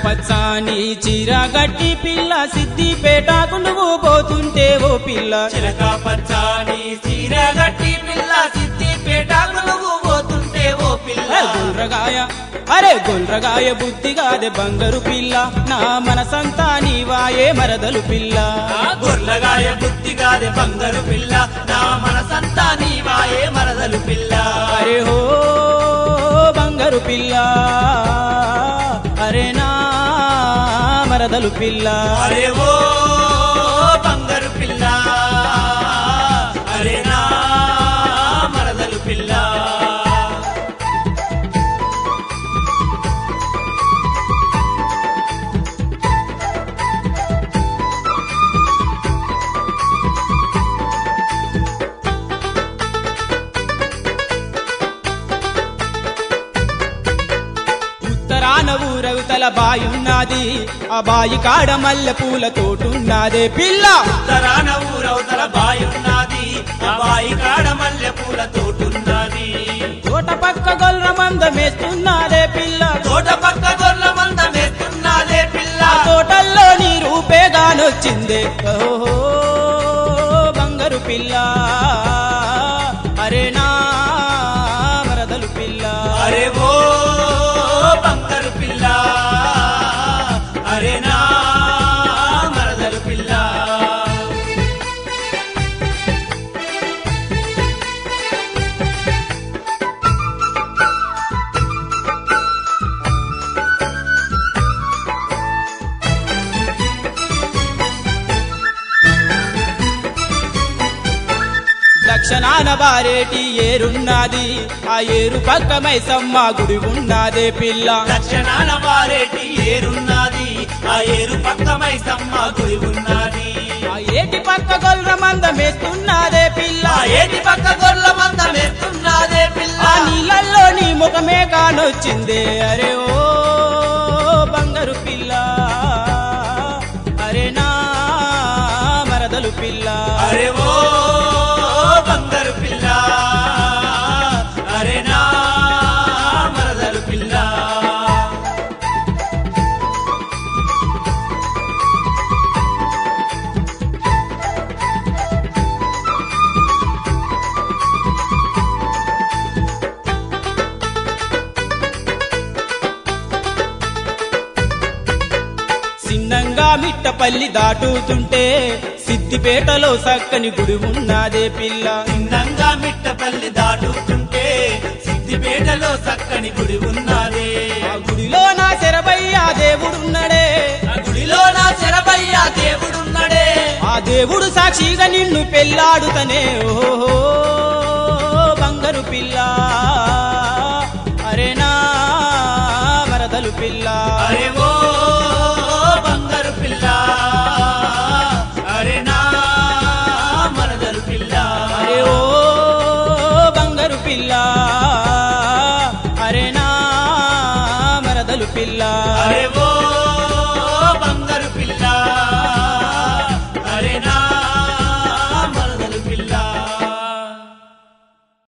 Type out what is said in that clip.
పచ్చాని చీర గట్టి పిల్ల సిద్దిపేటకు నువ్వు పోతుంటే ఓ పిల్ల చిలక పచ్చాని చీర గట్టి పిల్ల సిద్దిపేటకు నువ్వు పోతుంటే ఓ పిల్ల ఏ గుండ్రగాయ అరే గుండ్రగాయ బుద్ధిగాదే బంగారు పిల్ల నా మనసంతా నీవాయే మరదలు పిల్ల ఆ గొర్లగాయ బుద్ధిగాదే బంగారు పిల్ల నా మనసంతా నీవాయే మరదలు పిల్ల అరే హో బంగారు పిల్ల అరే నా మరదలు పిల్ల అరే ఓ బంగారు పిల్ల అరే నా మరదలు పిల్ల ఉత్తరాన ఊరవుతల బాయున్నది ఆ బాయి కాడ మల్లె పూల తోటున్నదే పిల్ల ఉత్తరాన ఊరవతల బాయున్నది ఆ బాయి కాడ మల్లె పూల తోటున్నది తోట పక్క గొల్ర మందమేస్తున్నదే పిల్ల తోట పక్క గొర్ల మంద మేస్తున్నదే పిల్ల ఆ తోటల్లో నీ రూపేగానొచ్చిందే ఓహో బంగారు పిల్ల అరే నా మరదలు పిల్ల అరే ఓ బంగారు పిల్ల అరే నా మరదలు పిల్ల దక్షిణాన బారేటి ఏరున్నది ఆ ఏరు పక్క మైసమ్మ గుడి ఉన్నదే పిల్ల దక్షిణాన వారేటి ఏరున్నది ఆ ఏరు పక్కమై సమ్మ గుడి ఉన్నది ఆ ఏటి పక్క గొల్ర మందమేస్తున్నదే పిల్ల ఆ ఏటి పక్క గొర్ల మంద మేస్తున్నదే పిల్ల ఆ నీళ్ళల్లో నీ ముఖమే కానొచ్చిందే అరే ఓ బంగారు పిల్ల అరే నా మరదలు పిల్ల అరే ఓ బంగారు పిల్ల అరే నా మరదలు పిల్ల చిన్నంగా మిట్టపల్లి దాటుతుంటే సిద్దిపేటలో సక్కని గుడి ఉన్నదే పిల్ల చిన్నంగా మిట్టపల్లి దాటుతుంటే సిద్దిపేటలో చక్కని గుడి ఉన్నదే ఆ గుడిలో నా శరభయ్య దేవుడున్నడే ఆ గుడిలో నా శరభయ్య దేవుడున్నడే ఆ దేవుడు సాక్షిగా నిన్ను పెళ్ళాడుతనే ఓహో బంగారు పిల్ల అరే నా మరదలు పిల్ల అరే ఓ బంగారు పిల్ల అరే నా మరదలు పిల్ల అరే ఓ బంగారు పిల్ల అరే నా మరదలు పిల్ల అరే ఓ